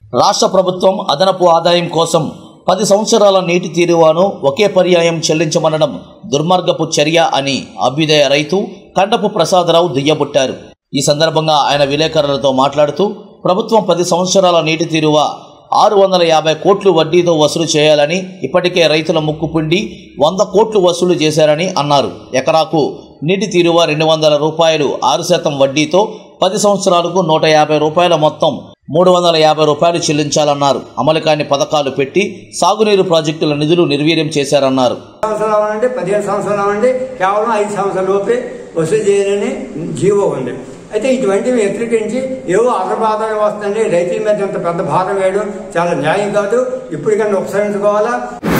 రాష్ట్ర ప్రభుత్వం అదనపు ఆదాయం కోసం పది సంవత్సరాల నీటి తీరువాను ఒకే పర్యాయం చెల్లించమనడం దుర్మార్గపు చర్య అని అభ్యుదయ రైతు కండపు ప్రసాదరావు దుయ్యబుట్టారు ఈ సందర్భంగా ఆయన విలేకరులతో మాట్లాడుతూ ప్రభుత్వం పది సంవత్సరాల నీటి తీరువ ఆరు వందల యాభై కోట్లు వడ్డీతో వసూలు చేయాలని ఇప్పటికే రైతుల ముక్కుపిండి వంద కోట్లు వసూలు చేశారని అన్నారు ఎకరాకు నీటి తీరువ రెండు వందల రూపాయలు ఆరు శాతం వడ్డీతో పది సంవత్సరాలకు నూట యాభై రూపాయల మొత్తం మూడు వందల యాభై రూపాయలు చెల్లించాలన్నారు అమలు కాని పథకాలు పెట్టి సాగునీరు ప్రాజెక్టుల నిధులు నిర్వీర్యం చేశారన్నారు సంవత్సరాలు అవ్వాలంటే పదిహేను సంవత్సరాలు అవ్వాలంటే కేవలం ఐదు సంవత్సరాల లోపే వసూలు చేయాలని జీవో ఉంది అయితే ఇటువంటివి వ్యతిరేకించి ఏవో అగ్రపాదాలు వస్తుంది రైతుల మీద ఇంత పెద్ద భారం వేయడం చాలా న్యాయం కాదు ఇప్పటికన్నా ఉపసరించుకోవాలా